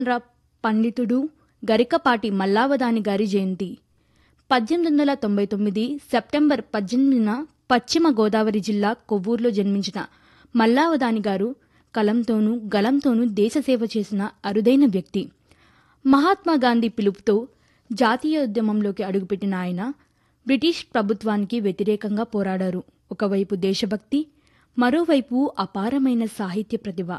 ర పండితుడు గరికపాటి మల్లావదాని గారి జయంతి పద్దెనిమిది వందల తొంభై తొమ్మిది సెప్టెంబర్ పద్దెనిమిదిన పశ్చిమ గోదావరి జిల్లా కొవ్వూరులో జన్మించిన మల్లావదాని గారు కలంతోనూ గలంతోనూ దేశసేవ చేసిన అరుదైన వ్యక్తి మహాత్మా గాంధీ పిలుపుతో జాతీయ ఉద్యమంలోకి అడుగుపెట్టిన ఆయన బ్రిటిష్ ప్రభుత్వానికి వ్యతిరేకంగా పోరాడారు ఒకవైపు దేశభక్తి మరోవైపు అపారమైన సాహిత్య ప్రతిభ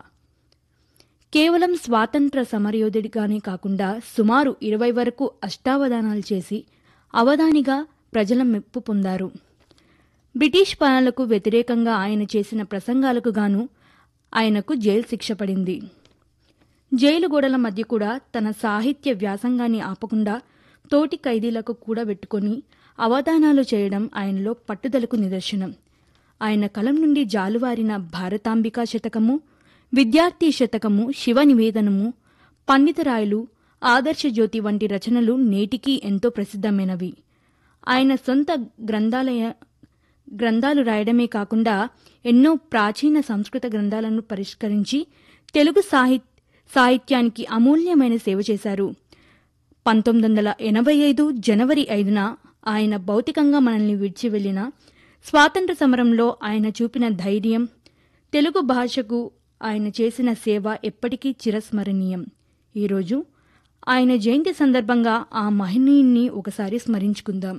కేవలం స్వాతంత్ర సమరయోధుడిగానే కాకుండా సుమారు ఇరవై వరకు అష్టావధానాలు చేసి అవధానిగా ప్రజల మెప్పు పొందారు బ్రిటిష్ పాలనలకు వ్యతిరేకంగా ఆయన చేసిన ప్రసంగాలకు గాను ఆయనకు జైలు శిక్ష పడింది జైలు గోడల మధ్య కూడా తన సాహిత్య వ్యాసంగాన్ని ఆపకుండా తోటి ఖైదీలకు కూడబెట్టుకొని అవధానాలు చేయడం ఆయనలో పట్టుదలకు నిదర్శనం ఆయన కలం నుండి జాలువారిన భారతాంబికా శతకము విద్యార్థి శతకము శివ నివేదనము పండితరాయలు ఆదర్శ జ్యోతి వంటి రచనలు నేటికీ ఎంతో ప్రసిద్ధమైనవి ఆయన సొంత గ్రంథాలయ గ్రంథాలు రాయడమే కాకుండా ఎన్నో ప్రాచీన సంస్కృత గ్రంథాలను పరిష్కరించి తెలుగు సాహిత్ సాహిత్యానికి అమూల్యమైన సేవ చేశారు పంతొమ్మిది వందల ఎనభై ఐదు జనవరి ఐదున ఆయన భౌతికంగా మనల్ని విడిచి వెళ్లిన స్వాతంత్ర సమరంలో ఆయన చూపిన ధైర్యం తెలుగు భాషకు ఆయన చేసిన సేవ ఎప్పటికీ చిరస్మరణీయం ఈరోజు ఆయన జయంతి సందర్భంగా ఆ మహనీయుణ్ణి ఒకసారి స్మరించుకుందాం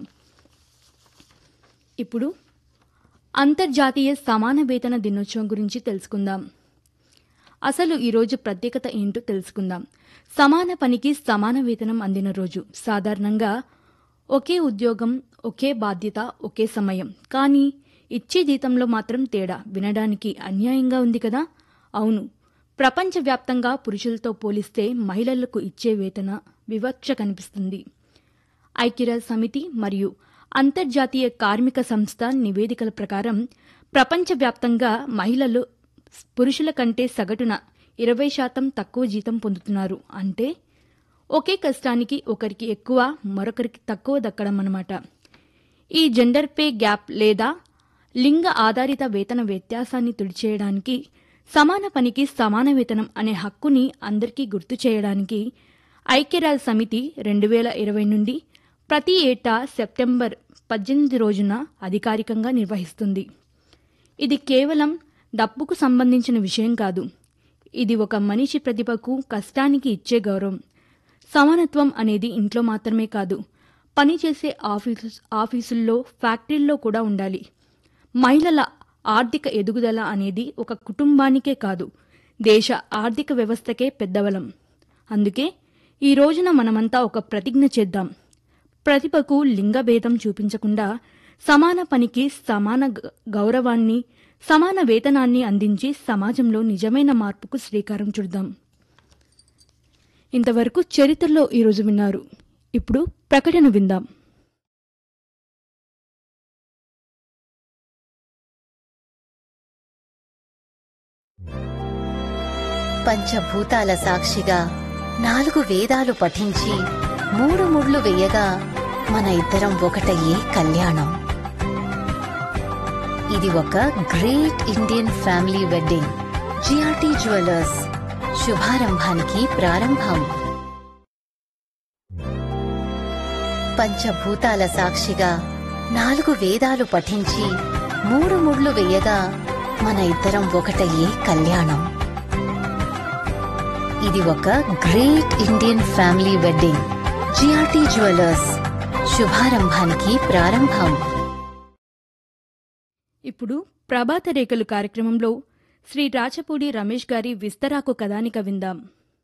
ఇప్పుడు అంతర్జాతీయ సమాన వేతన దినోత్సవం గురించి తెలుసుకుందాం అసలు ఈరోజు ప్రత్యేకత ఏంటో తెలుసుకుందాం సమాన పనికి సమాన వేతనం అందిన రోజు సాధారణంగా ఒకే ఉద్యోగం ఒకే బాధ్యత ఒకే సమయం కానీ ఇచ్చే జీతంలో మాత్రం తేడా వినడానికి అన్యాయంగా ఉంది కదా అవును ప్రపంచవ్యాప్తంగా పురుషులతో పోలిస్తే మహిళలకు ఇచ్చే వేతన వివక్ష కనిపిస్తుంది ఐక్యరాజ్య సమితి మరియు అంతర్జాతీయ కార్మిక సంస్థ నివేదికల ప్రకారం ప్రపంచవ్యాప్తంగా మహిళలు పురుషుల కంటే సగటున ఇరవై శాతం తక్కువ జీతం పొందుతున్నారు అంటే ఒకే కష్టానికి ఒకరికి ఎక్కువ మరొకరికి తక్కువ దక్కడం అన్నమాట ఈ జెండర్ పే గ్యాప్ లేదా లింగ ఆధారిత వేతన వ్యత్యాసాన్ని తుడిచేయడానికి సమాన పనికి సమాన వేతనం అనే హక్కుని అందరికీ గుర్తు చేయడానికి ఐక్యరాజ్య సమితి రెండు వేల ఇరవై నుండి ప్రతి ఏటా సెప్టెంబర్ పద్దెనిమిది రోజున అధికారికంగా నిర్వహిస్తుంది ఇది కేవలం డబ్బుకు సంబంధించిన విషయం కాదు ఇది ఒక మనిషి ప్రతిభకు కష్టానికి ఇచ్చే గౌరవం సమానత్వం అనేది ఇంట్లో మాత్రమే కాదు పనిచేసే ఆఫీసు ఆఫీసుల్లో ఫ్యాక్టరీల్లో కూడా ఉండాలి మహిళల ఆర్థిక ఎదుగుదల అనేది ఒక కుటుంబానికే కాదు దేశ ఆర్థిక వ్యవస్థకే పెద్దబలం అందుకే ఈ రోజున మనమంతా ఒక ప్రతిజ్ఞ చేద్దాం ప్రతిభకు లింగభేదం చూపించకుండా సమాన పనికి సమాన గ- గౌరవాన్ని సమాన వేతనాన్ని అందించి సమాజంలో నిజమైన మార్పుకు శ్రీకారం చుడదాం ఇంతవరకు చరిత్రలో ఈరోజు విన్నారు ఇప్పుడు ప్రకటన విందాం పంచభూతాల సాక్షిగా నాలుగు వేదాలు పఠించి మూడు ముళ్ళు వేయగా మన ఇద్దరం ఒకటయ్యే కళ్యాణం ఇది ఒక great Indian family wedding GRT jewellers శుభారంభానికి ప్రారంభం పంచభూతాల సాక్షిగా నాలుగు వేదాలు పఠించి మూడు ముళ్ళు వేయగా మన ఇద్దరం ఒకటయ్యే కళ్యాణం ఇది ఒక great Indian family wedding GRT jewellers శుభారంభానికి ప్రారంభం ఇప్పుడు ప్రభాత రేఖలు కార్యక్రమంలో శ్రీ రాచపూడి రమేష్ గారి విస్తరాకు కథానిక విందాం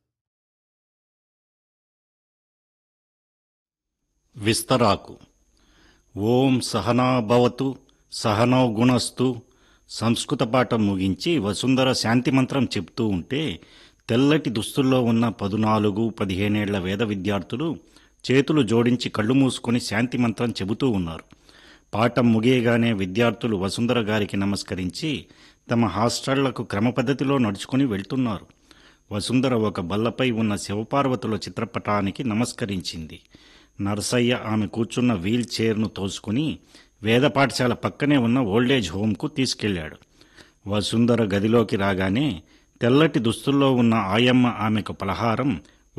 విస్తరాకు ఓం సహనా భవతు సహనౌ గుణస్తు సంస్కృత పాఠం ముగించి వసుంధర శాంతి మంత్రం చెప్తూ ఉంటే తెల్లటి దుస్తుల్లో ఉన్న పదునాలుగు పదిహేనేళ్ల వేద విద్యార్థులు చేతులు జోడించి కళ్ళు మూసుకొని శాంతి మంత్రం చెబుతూ ఉన్నారు పాఠం ముగియగానే విద్యార్థులు వసుంధర గారికి నమస్కరించి తమ హాస్టళ్లకు క్రమపద్ధతిలో నడుచుకుని వెళ్తున్నారు వసుంధర ఒక బల్లపై ఉన్న శివపార్వతుల చిత్రపటానికి నమస్కరించింది నరసయ్య ఆమె కూర్చున్న వీల్ చైర్ను తోసుకుని వేద పాఠశాల పక్కనే ఉన్న ఓల్డేజ్ హోంకు తీసుకెళ్లాడు వసుంధర గదిలోకి రాగానే తెల్లటి దుస్తుల్లో ఉన్న ఆయమ్మ ఆమెకు పలహారం